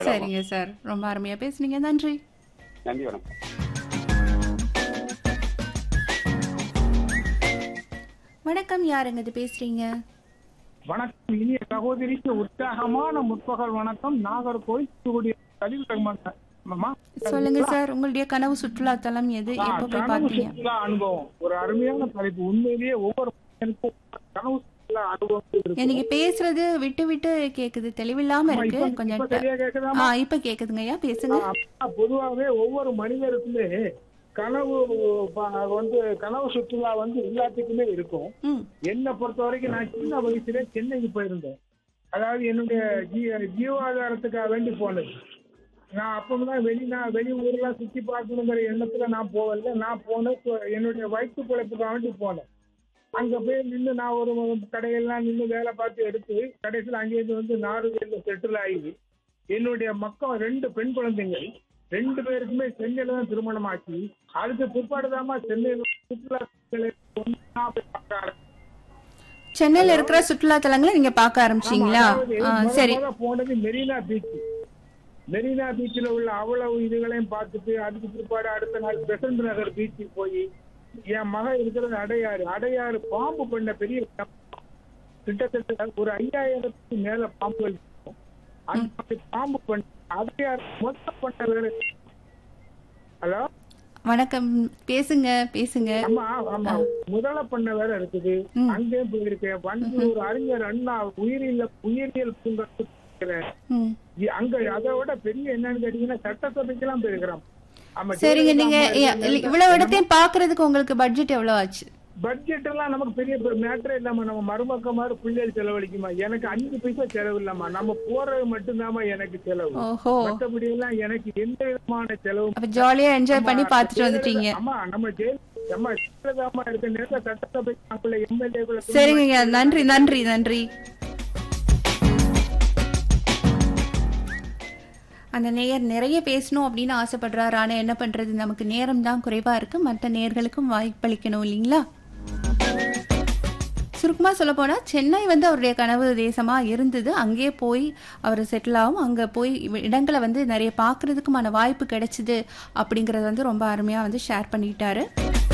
சரிங்க சார் ரொம்ப அருமையா பேசுனீங்க நன்றி நன்றி வணக்கம் வணக்கம் யாருங்க இது பேசுறீங்க வணக்கம் இனிய சகோதரிக்கு உற்சாகமான முற்பகல் வணக்கம் நாகர்கோவில் தூத்துக்குடி கலில் ரஹ்மான் சார். அம்மா சொல்லுங்க சார் உங்களுடைய கனவு சுற்றுலா தலம் எது ஆ, எப்ப போய் கனவு பாத்தீங்க சுற்றுலா அனுபவம் ஒரு அருமையான தலைப்பு உண்மையிலேயே ஒவ்வொரு மனிதனுக்கும் கனவு சுற்றுலா அனுபவம் இருக்கும் நீங்க பேசுறது விட்டு விட்டு கேக்குது தெளிவில்லாம ஆமா, இருக்கு இப்ப- கொஞ்சம் இப்ப சரியா கேக்குதா ஆ இப்ப கேக்குதுங்க ஐயா பேசுங்க ஆ, பொதுவாகவே ஒவ்வொரு மனிதருக்குமே கனவு ப- வந்து கனவு சுற்றுலா வந்து எல்லாத்துக்குமே இருக்கும் ம் என்னை பொறுத்த வரைக்கும் நான் சின்ன வயசுல சென்னைக்கு போயிருந்தேன் அதாவது என்னுடைய ஜீ- ஜீவாதாரத்துக்காக வேண்டி போனது நான் அப்பதான் வெளிநா வெளி ஊர்லாம் சுத்தி பார்க்கணுங்கிற எண்ணத்துல நான் போகல நான் போனேன் சொ- என்னுடைய வயிற்று பிழைப்புக்காக வேண்டி போனேன் அங்க போய் நின்று நான் ஒரு கடையெல்லாம் நின்று வேலை பார்த்து எடுத்து கடைசியில் அங்கேயிருந்து வந்து நாடுகளில் செட்டில் ஆகி என்னுடைய மக்கள் ரெண்டு பெண் குழந்தைகள் ரெண்டு பேருக்குமே சென்னையில தான் திருமணம் ஆச்சு அதுக்கு பிற்பாடுதாம்மா சென்னையில சுற்றுலா ஒண்ணா போய் பார்க்க ஆரம்பிச்சேன். சென்னையில இருக்கிற சுற்றுலா தலங்களை நீங்க பார்க்க ஆரம்பிச்சீங்களா ஆமா, அதாவது ஆ, முத சரி முத போனது மெரினா பீச் மெரினா பீச்சில் உள்ள அவ்வளவு இதுகளையும் பார்த்துட்டு அதுக்கு பிற்பாடு அடுத்த நாள் பெசன்ட் நகர் பீச்சுக்கு போய் என் மகன் இருக்கிறது அடையாறு அடையாறு பாம்பு பண்ண பெரிய இடம். கிட்டத்தட்ட ஒரு ஐயாயிரத்துக்கு மேல பாம்புகள் இருக்கும். அந்த மாதிரி பாம்பு பண்ண அடையாறு மொத்த பண்ண வேற ஹலோ வணக்கம் பேசுங்க பேசுங்க ஆமா ஆமா முதல பண்ண வேற இருக்குது ம். அங்கேயும் போயிருக்கேன் வண்டியூர் அறிஞர் அண்ணா உயிரியல் உயிரியல் பூங்கா போயிருக்கிறேன். ம் இ- அங்க அதை விட பெரிய என்னன்னு கேட்டீங்கன்னா சட்டசபைக்கெல்லாம் போயிருக்கிறோம் ஆமா சரிங்க நீங்க ஜெயலலிதா அம்மா இ- இவ்வளவு இடத்தையும் பாக்குறதுக்கு உங்களுக்கு பட்ஜெட் எவ்வளவு ஆச்சு பட்ஜெட் எல்லாம் நமக்கு பெரிய மேட்டரே இல்லாம நம்ம மருமக்க மாதிரி பிள்ளைகள் செலவழிக்குமா எனக்கு அஞ்சு பைசா செலவு இல்லாமா நம்ம போறது மட்டும்தாம்மா எனக்கு செலவு ஓஹோ மற்றபடி எல்லாம் எனக்கு எந்த விதமான செலவும் அப்ப ஜாலியா என்ஜாய் பண்ணி பார்த்துட்டு வந்துட்டீங்க அம்மா நம்ம ஜெயல நம்ம ஜெயலலிதாமா இருக்க நேரத்தில் சட்டசபை எம்எல்ஏ சரிங்க ஐயா நன்றி நன்றி நன்றி அந்த நேயர் நிறைய பேசணும் அப்படின்னு ஆசைப்படுறாரு ஆனா என்ன பண்றது நமக்கு நேரம் தான் குறைவா இருக்கு மற்ற நேயர்களுக்கும் வாய்ப்பளிக்கணும் இல்லைங்களா சுருக்கமாக சொல்ல போனால் சென்னை வந்து அவருடைய கனவு தேசமாக இருந்தது அங்கேயே போய் அவர் செட்டில் ஆகும் அங்கே போய் இவ- இடங்களை வந்து நிறைய பார்க்கறதுக்குமான வாய்ப்பு கிடைச்சிது அப்படிங்கிறத வந்து ரொம்ப அருமையாக வந்து ஷேர் பண்ணிக்கிட்டாரு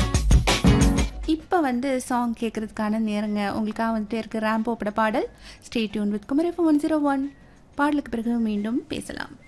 இப்போ வந்து சாங் கேட்கறதுக்கான நேரங்க உங்களுக்காக வந்துட்டே இருக்கு ரேம்போ பட பாடல் stay tuned with Kumari one zero one பாடலுக்கு பிறகு மீண்டும் பேசலாம்